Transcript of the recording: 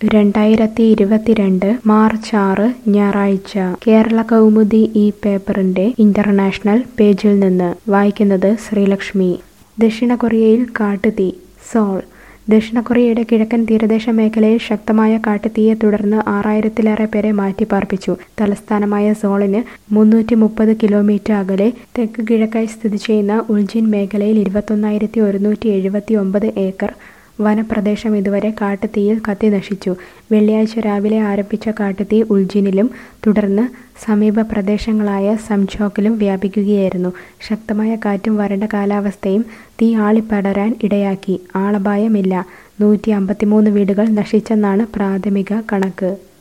രണ്ടായിരത്തി ഇരുപത്തിരണ്ട് മാർച്ച് ആറ് ഞായറാഴ്ച കേരള കൗമുദി ഈ പേപ്പറിന്റെ ഇന്റർനാഷണൽ പേജിൽ നിന്ന് വായിക്കുന്നത് ശ്രീലക്ഷ്മി ദക്ഷിണ കൊറിയയിൽ കാട്ടുതീ സോൾ ദക്ഷിണ കൊറിയയുടെ കിഴക്കൻ തീരദേശ മേഖലയിൽ ശക്തമായ കാട്ടുതീയെ തുടർന്ന് ആറായിരത്തിലേറെ പേരെ മാറ്റിപ്പാർപ്പിച്ചു തലസ്ഥാനമായ സോളിന് മുന്നൂറ്റി മുപ്പത് കിലോമീറ്റർ അകലെ തെക്ക് കിഴക്കായി സ്ഥിതി ചെയ്യുന്ന ഉൾജിൻ മേഖലയിൽ ഇരുപത്തൊന്നായിരത്തി ഒരുന്നൂറ്റി എഴുപത്തി ഒമ്പത് ഏക്കർ വനപ്രദേശം ഇതുവരെ കാട്ടുതീയിൽ കത്തിനശിച്ചു വെള്ളിയാഴ്ച രാവിലെ ആരംഭിച്ച കാട്ടുതീ ഉൾജിനിലും തുടർന്ന് സമീപ പ്രദേശങ്ങളായ സംഝോക്കിലും വ്യാപിക്കുകയായിരുന്നു ശക്തമായ കാറ്റും വരണ്ട കാലാവസ്ഥയും തീ ആളിപ്പടരാൻ ഇടയാക്കി ആളപായമില്ല നൂറ്റി അമ്പത്തിമൂന്ന് വീടുകൾ നശിച്ചെന്നാണ് പ്രാഥമിക കണക്ക്